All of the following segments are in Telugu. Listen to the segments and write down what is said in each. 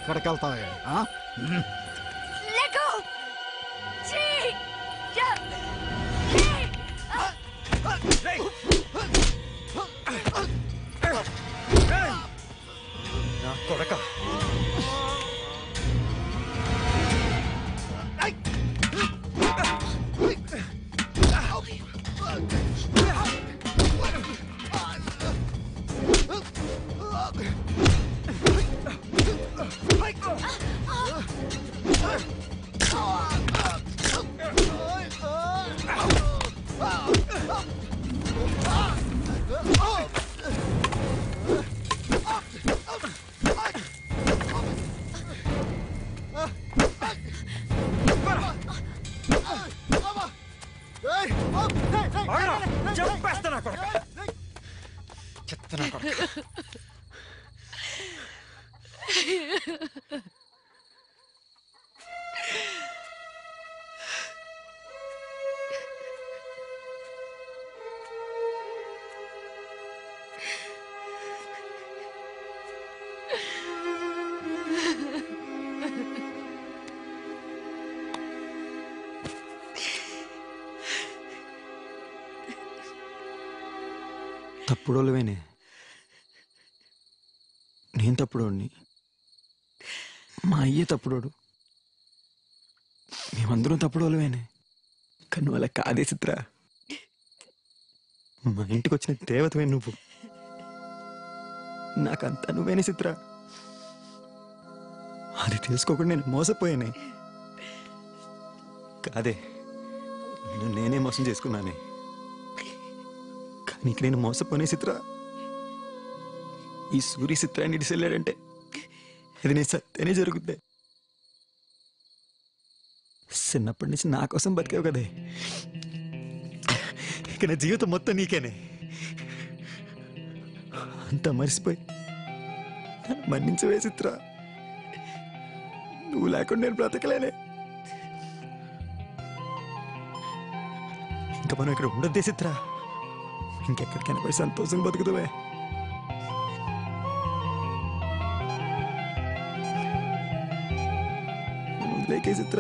ఎక్కడికి వెళ్తావే ఆ? Lego! Gee! Yeah! Gee! నా కొడక ఆగరా చంపేస్తా నా కొడక చెత్త నా కొడక తప్పుడోళ్ళవేనే నేను తప్పుడోడిని మా అయ్యే తప్పుడోడు మేమందరం తప్పుడోళ్ళవేనే కానీ వాళ్ళ కాదే చిత్ర మా ఇంటికి వచ్చిన దేవతవే నువ్వు నాకంతా నువ్వేనే చిత్ర అది తెలుసుకోకుండా నేను మోసపోయానే కాదే నిన్ను నేనే మోసం చేసుకున్నానే కానీ ఇక నేను మోసపోనే చిత్ర ఈ సూర్య చిత్రాన్ని ఇడిసెళ్ళాడంటే అది నేను సత్యనే జరుగుద్ది చిన్నప్పటి నుంచి నా కోసం బతికావు కదే ఇక నా జీవితం మొత్తం నీకేనే అంతా మర్చిపోయి నన్ను మన్నించవే చిత్ర నువ్వు లేకుండా నేను బ్రతకలేనే ఇంకా మనం ఇక్కడ ఉండద్దే చిత్ర ఇంకెక్కడికైనా పోయి సంతోషంగా బతుకుతావే వదిలేకే చిత్ర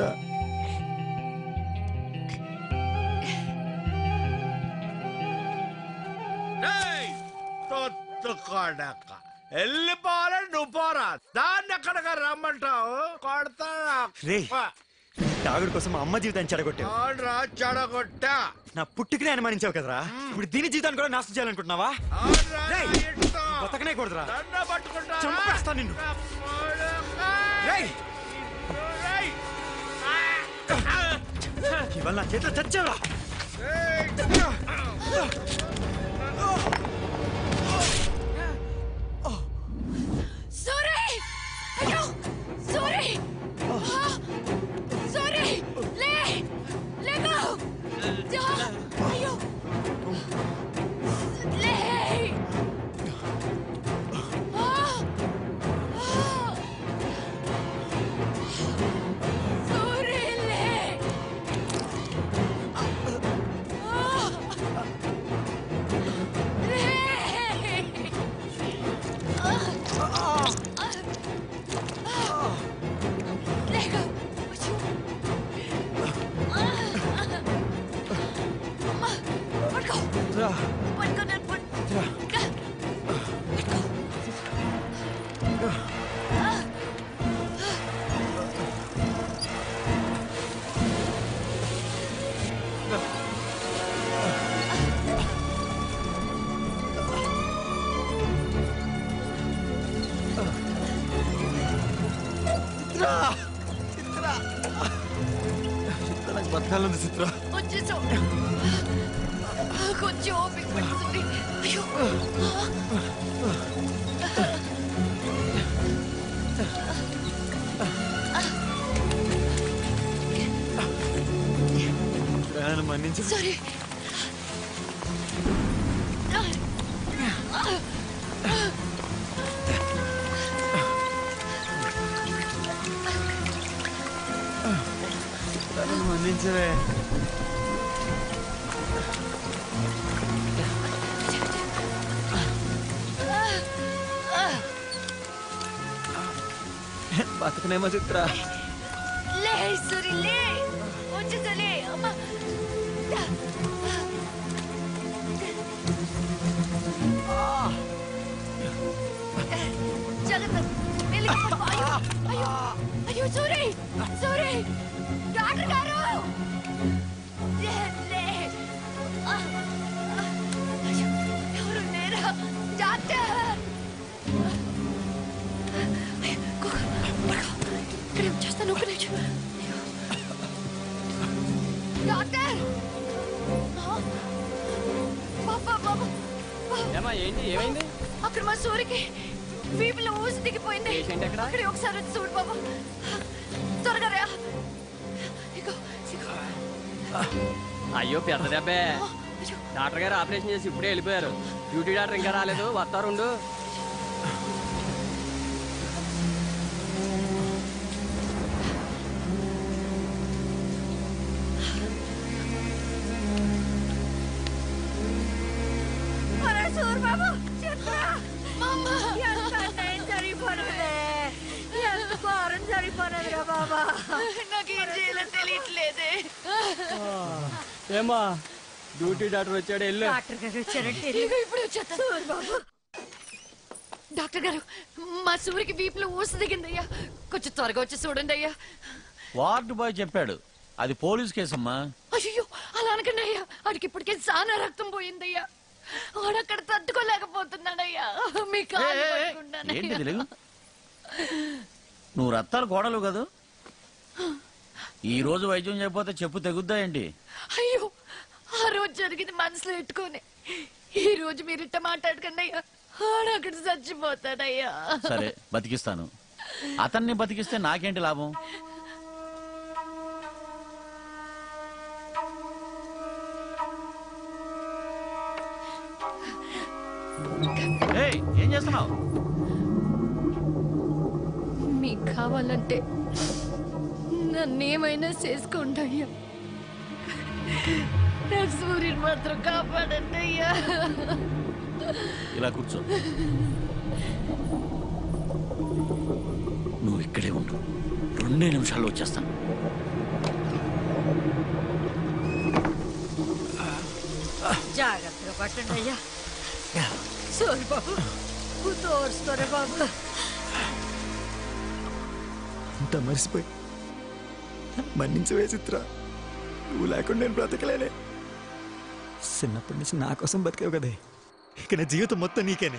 కొడక వెళ్ళిపోవాలని నువ్వు పోరా దాన్ని ఎక్కడికి రమ్మంటావు కొడతాడా రేయ్. తాగుడు కోసం మా అమ్మ జీవితాన్ని చెడగొట్టావు ఆడ్రా చెడగొట్టా నా పుట్టుకనే అనుమానించావు కదరా ఇప్పుడు దీని జీవితాన్ని కూడా నాశనం చేయాలనుకుంటున్నావా ఆడ్రా రేయ్. ఇట్టా. బతకనే కూడదురా దండ పట్టుకుంటారా? చంపేస్తా నిన్ను. నా కొడుకా. రేయ్. రేయ్. ఇవాళ నా చేతిలో చచ్చావురా రేయ్. Sorry! అయ్యో సారీ సారీ లే లేగో అయ్యో లే సారీ లే లేగో పట్టుకో రా పట్టుకో నన్ను పట్టు రా పట్టుకో చిత్ర నాకు బతకాలంది చిత్ర వచ్చేసావు కొంచెం ఓపిక పడుతుంది అయ్యో నన్ను మన్నించు సారీ నన్ను మన్నించవే బతకనేమో చిత్ర లే సూరి లే వచ్చేసలే అమ్మా జాగ్రత్త మెల్లిగా పడుకో. అయ్యో అయ్యో అయ్యో సూరి సూరి డాక్టర్ గారు లే, లే. ఆ, ఆ, అయ్యో, ఎవరు లేరా డాక్టర్ అయ్యో, కుక్క, పడుకో. ఇక్కడే వచ్చేస్తాను ఒక నిమిషం అయ్యో. డాక్టర్ ఆ, పాపా పాపా ఏమా ఏంటి ఏమైంది అక్కడ మా సూరికి వీపులో ఊసి దిగిపోయింది పేషెంట్ ఎక్కడ? అక్కడే ఒకసారి వచ్చి చూడు బాబు త్వరగా రా ఇగో ఇగో అయ్యో పెద్ద దెబ్బే ఆ, అయ్యో డాక్టర్ గారు ఆపరేషన్ చేసి ఇప్పుడే వెళ్ళిపోయారు డ్యూటీ డాక్టర్ ఇంకా రాలేదు వస్తారుండు అరే సూర్ బాబు చెప్పరా మమ్మ ఎంత అన్యాయం జరిగిపోనదే ఎంత ఘోరం జరిగిపోనదిరా బాబా నాకేం చేయాలో తెలియట్లేదే ఏమా డ్యూటీ డాక్టర్ వచ్చాడు వెళ్ళు డాక్టర్ గారు వచ్చారంటే ఇదిగో ఇప్పుడు వచ్చేస్తా సూర్ బాబు డాక్టర్ గారు మా సూరికి వీపులో ఊసి దిగిందయ్యా కొంచెం త్వరగా వచ్చి చూడండి అయ్యా వార్డు బాయ్ చెప్పాడు అది పోలీస్ కేసమ్మా అయ్యో అలా అనకండి అయ్యా ఆడికి ఇప్పటికే చాలా రక్తం పోయిందయ్యా ఆడక్కడ తట్టుకోలేకపోతున్నాడయ్యా మీ కాలు ఏ, ఏ, ఏ, పట్టుకుంటానయ్యా. ఏంటిది లేవు నువ్వు రత్తాలు కోడలు కదూ ఈ రోజు వైద్యం చేయకపోతే చెప్పు తెగుద్దా ఏంటి అయ్యో ఆ రోజు జరిగింది మనసులో పెట్టుకొని ఈ రోజు మీరు ఇట్ట మాట్లాడకండి అయ్యా ఆడక్కడ చచ్చిపోతాడయ్యా సరే బతికిస్తాను అతన్ని బతికిస్తే నాకేంటి లాభం ఏయ్, ఏం చేస్తున్నావు మీకు కావాలంటే నన్నేమైనా చేసుకోండి అయ్యా నా సూర్యుని మాత్రం కాపాడండి అయ్యా ఇలా కూర్చో నువ్వు ఇక్కడే ఉండు రెండే నిమిషాల్లో వచ్చేస్తాను జాగ్రత్తగా పట్టండి అయ్యా సోరి బాబు తోరుస్తారా బాబు అంతా మర్చిపోయి మన్నించవే చిత్ర నువ్వు లేకుండా నేను బ్రతకలేనే చిన్నప్పటి నుంచి నా కోసం బతికావు కదే ఇక నా జీవితం మొత్తం నీకేనే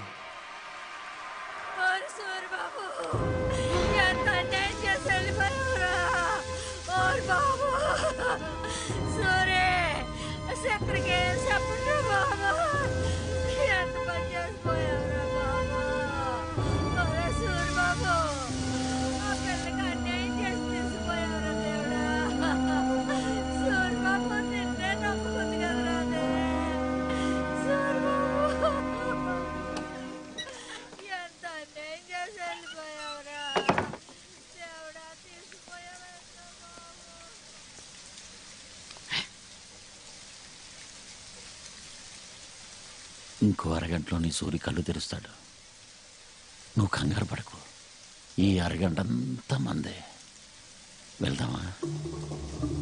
ఓరి సూరి బాబు ఎంత అన్యాయం చేసి వెళ్ళిపోయావురా ఓరి బాబు సూరి చక్రకే చెప్పండి బాబు ఎంత పని చేసిపోయావురా బాబు ఓరే సూరి బాబు ఆ పిల్లకి అన్యాయం చేసి తీసుకుపోయావురా దేవుడా సూరి బాబు నిన్నే నమ్ముకుంది కదరా అదే సూరి బాబు ఎంత అన్యాయం చేసి వెళ్ళిపోయావురా దేవుడా తీసుకుపోయావురా ఇంకో అరగంటలో నీ సూరి కళ్ళు తెరుస్తాడు నువ్వు కంగారు పడకు ఈ అరగంట అంతా మందే వెళ్దామా